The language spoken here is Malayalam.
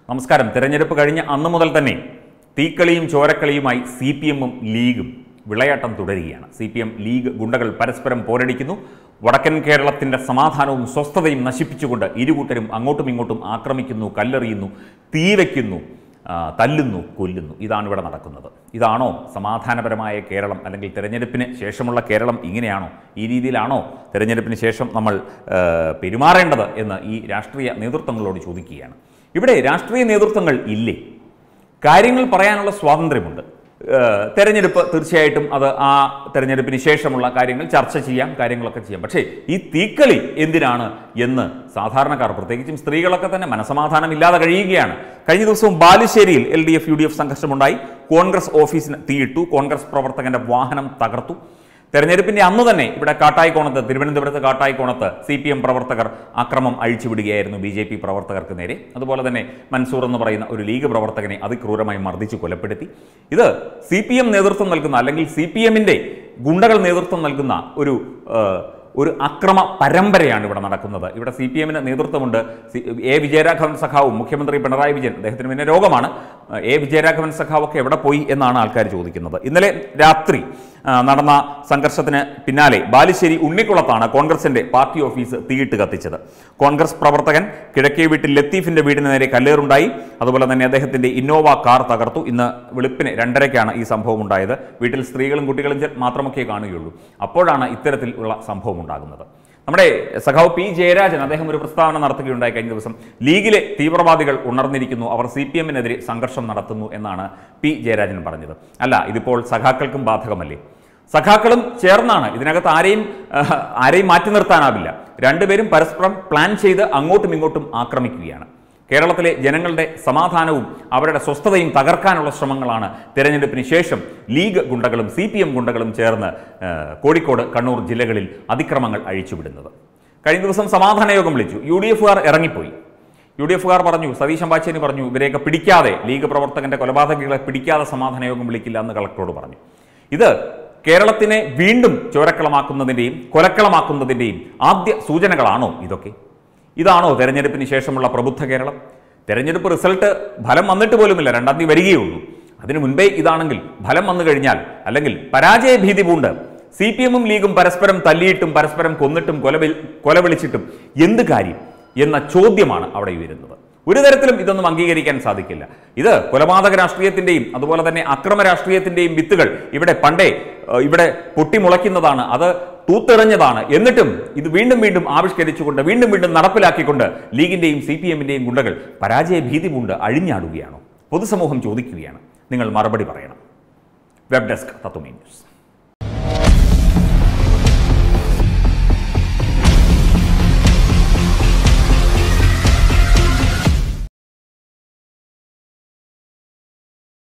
നമസ്കാരം തെരഞ്ഞെടുപ്പ് കഴിഞ്ഞ അന്നു മുതൽ തന്നെ തീക്കളിയും ചോരക്കളിയുമായി സി പി എമ്മും ലീഗും വിളയാട്ടം തുടരുകയാണ് സി പി എം ലീഗ് ഗുണ്ടകൾ പരസ്പരം പോരടിക്കുന്നു വടക്കൻ കേരളത്തിന്റെ സമാധാനവും സ്വസ്ഥതയും നശിപ്പിച്ചുകൊണ്ട് ഇരുകൂട്ടരും അങ്ങോട്ടും ഇങ്ങോട്ടും ആക്രമിക്കുന്നു കല്ലെറിയുന്നു തീ വയ്ക്കുന്നു ആ, തല്ലുന്നു കൊല്ലുന്നു ഇതാണ് ഇവിടെ നടക്കുന്നത് ഇതാണോ സമാധാനപരമായ കേരളം അല്ലെങ്കിൽ തിരഞ്ഞെടുപ്പിന് ശേഷമുള്ള കേരളം ഇങ്ങനെയാണോ ഈ രീതിയിലാണോ തിരഞ്ഞെടുപ്പിന് ശേഷം നമ്മൾ ആ, പെരുമാറേണ്ടത് എന്ന് ഈ രാഷ്ട്രീയ നേതൃത്വങ്ങളോട് ചോദിക്കുകയാണ് ഇവിടെ രാഷ്ട്രീയ നേതൃത്വങ്ങൾ ഇല്ലേ കാര്യങ്ങൾ പറയാനുള്ള സ്വാതന്ത്ര്യമുണ്ട് ഏഹ് തെരഞ്ഞെടുപ്പ് തീർച്ചയായിട്ടും അത് ആ തെരഞ്ഞെടുപ്പിന് ശേഷമുള്ള കാര്യങ്ങൾ ചർച്ച ചെയ്യാം കാര്യങ്ങളൊക്കെ ചെയ്യാം പക്ഷേ ഈ തീക്കളി എന്തിനാണ് എന്ന് സാധാരണക്കാർ പ്രത്യേകിച്ചും സ്ത്രീകളൊക്കെ തന്നെ മനസമാധാനം ഇല്ലാതെ കഴിയുകയാണ് കഴിഞ്ഞ ദിവസവും ബാലുശ്ശേരിയിൽ L D F U D F സംഘർഷമുണ്ടായി കോൺഗ്രസ് ഓഫീസിന് തീയിട്ടു കോൺഗ്രസ് പ്രവർത്തകന്റെ വാഹനം തകർത്തു തെരഞ്ഞെടുപ്പിന്റെ അന്ന് തന്നെ ഇവിടെ കാട്ടായിക്കോണത്ത് തിരുവനന്തപുരത്ത് കാട്ടായിക്കോണത്ത് സി പി എം പ്രവർത്തകർ അക്രമം അഴിച്ചുവിടുകയായിരുന്നു ബി ജെ പി പ്രവർത്തകർക്ക് നേരെ അതുപോലെ തന്നെ മൻസൂർ എന്ന് പറയുന്ന ഒരു ലീഗ് പ്രവർത്തകനെ അതിക്രൂരമായി മർദ്ദിച്ച് കൊലപ്പെടുത്തി ഇത് സി പി എം നേതൃത്വം നൽകുന്ന അല്ലെങ്കിൽ സി പി എമ്മിൻ്റെ ഗുണ്ടകൾ നേതൃത്വം നൽകുന്ന ഒരു ആ, ഒരു അക്രമ പരമ്പരയാണ് ഇവിടെ നടക്കുന്നത് ഇവിടെ സി പി എമ്മിന് നേതൃത്വമുണ്ട് സി- എ വിജയരാഘവൻ സഖാവും മുഖ്യമന്ത്രി പിണറായി വിജയൻ അദ്ദേഹത്തിന് പിന്നെ രോഗമാണ് എ വിജയരാഘവൻ സഖാവൊക്കെ എവിടെ പോയി എന്നാണ് ആൾക്കാർ ചോദിക്കുന്നത് ഇന്നലെ രാത്രി ആ, നടന്ന സംഘർഷത്തിന് പിന്നാലെ ബാലുശ്ശേരി ഉണ്ണിക്കുളത്താണ് കോൺഗ്രസിന്റെ പാർട്ടി ഓഫീസ് തീയിട്ട് കത്തിച്ചത് കോൺഗ്രസ് പ്രവർത്തകൻ കിഴക്കേ വീട്ടിൽ ലത്തീഫിന്റെ വീടിന് നേരെ കല്ലേറുണ്ടായി അതുപോലെ തന്നെ അദ്ദേഹത്തിന്റെ ഇന്നോവ കാർ തകർത്തു ഇന്ന് വെളുപ്പിന് രണ്ടരയ്ക്കാണ് ഈ സംഭവം ഉണ്ടായത് വീട്ടിൽ സ്ത്രീകളും കുട്ടികളും ചെ- മാത്രമൊക്കെ കാണുകയുള്ളൂ അപ്പോഴാണ് ഇത്തരത്തിൽ ഉള്ള സംഭവം ഉണ്ടാകുന്നത് നമ്മുടെ സഖാവ് പി ജയരാജൻ അദ്ദേഹം ഒരു പ്രസ്താവന നടത്തുകയുണ്ടായി കഴിഞ്ഞ ദിവസം ലീഗിലെ തീവ്രവാദികൾ ഉണർന്നിരിക്കുന്നു അവർ സി പി എമ്മിനെതിരെ സംഘർഷം നടത്തുന്നു എന്നാണ് പി ജയരാജൻ പറഞ്ഞത് അല്ല ഇതിപ്പോൾ സഖാക്കൾക്കും ബാധകമല്ലേ സഖാക്കളും ചേർന്നാണ് ഇതിനകത്ത് ആരെയും ആഹ്, ആരെയും മാറ്റി നിർത്താനാവില്ല രണ്ടുപേരും പരസ്പരം പ്ലാൻ ചെയ്ത് അങ്ങോട്ടും ഇങ്ങോട്ടും ആക്രമിക്കുകയാണ് കേരളത്തിലെ ജനങ്ങളുടെ സമാധാനവും അവരുടെ സ്വസ്ഥതയും തകർക്കാനുള്ള ശ്രമങ്ങളാണ് തെരഞ്ഞെടുപ്പിന് ശേഷം ലീഗ് ഗുണ്ടകളും സി പി എം ഗുണ്ടകളും ചേർന്ന് ആഹ്, കോഴിക്കോട് കണ്ണൂർ ജില്ലകളിൽ അതിക്രമങ്ങൾ അഴിച്ചുവിടുന്നത് കഴിഞ്ഞ ദിവസം സമാധാന യോഗം വിളിച്ചു യു ഡി എഫുകാർ ഇറങ്ങിപ്പോയി യു ഡി എഫുകാർ പറഞ്ഞു സതീശൻ പാച്ചേനി പറഞ്ഞു ഇവരെയൊക്കെ പിടിക്കാതെ ലീഗ് പ്രവർത്തകന്റെ കൊലപാതകികളെ പിടിക്കാതെ സമാധാന യോഗം വിളിക്കില്ല എന്ന് കളക്ടറോട് പറഞ്ഞു ഇത് കേരളത്തിനെ വീണ്ടും ചോരക്കളമാക്കുന്നതിൻ്റെയും കൊലക്കളമാക്കുന്നതിൻ്റെയും ആദ്യ സൂചനകളാണോ ഇതൊക്കെ ഇതാണോ തെരഞ്ഞെടുപ്പിന് ശേഷമുള്ള പ്രബുദ്ധ കേരളം തെരഞ്ഞെടുപ്പ് റിസൾട്ട് ഫലം വന്നിട്ട് പോലുമില്ല രണ്ടാം തീയതി വരികയുള്ളൂ അതിനു മുൻപേ ഇതാണെങ്കിൽ ഫലം വന്നു കഴിഞ്ഞാൽ അല്ലെങ്കിൽ പരാജയ ഭീതി പൂണ്ട് സി പി എമ്മും ലീഗും പരസ്പരം തല്ലിയിട്ടും പരസ്പരം കൊന്നിട്ടും കൊലവിൽ കൊലവിളിച്ചിട്ടും എന്ത് കാര്യം എന്ന ചോദ്യമാണ് അവിടെ ഉയരുന്നത് ഒരു തരത്തിലും ഇതൊന്നും അംഗീകരിക്കാൻ സാധിക്കില്ല ഇത് കൊലപാതക രാഷ്ട്രീയത്തിന്റെയും അതുപോലെ തന്നെ അക്രമ രാഷ്ട്രീയത്തിന്റെയും വിത്തുകൾ ഇവിടെ പണ്ടേ ഏഹ്, ഇവിടെ പൊട്ടിമുളയ്ക്കുന്നതാണ് അത് തൂത്തെറിഞ്ഞതാണ് എന്നിട്ടും ഇത് വീണ്ടും വീണ്ടും ആവിഷ്കരിച്ചുകൊണ്ട് വീണ്ടും വീണ്ടും നടപ്പിലാക്കിക്കൊണ്ട് ലീഗിന്റെയും സി പി എമ്മിന്റെയും ഗുണ്ടകൾ പരാജയ ഭീതി പൂണ്ട് അഴിഞ്ഞാടുകയാണോ പൊതുസമൂഹം ചോദിക്കുകയാണ് നിങ്ങൾ മറുപടി പറയണം വെബ് ഡെസ്ക് തത്വമേ ന്യൂസ്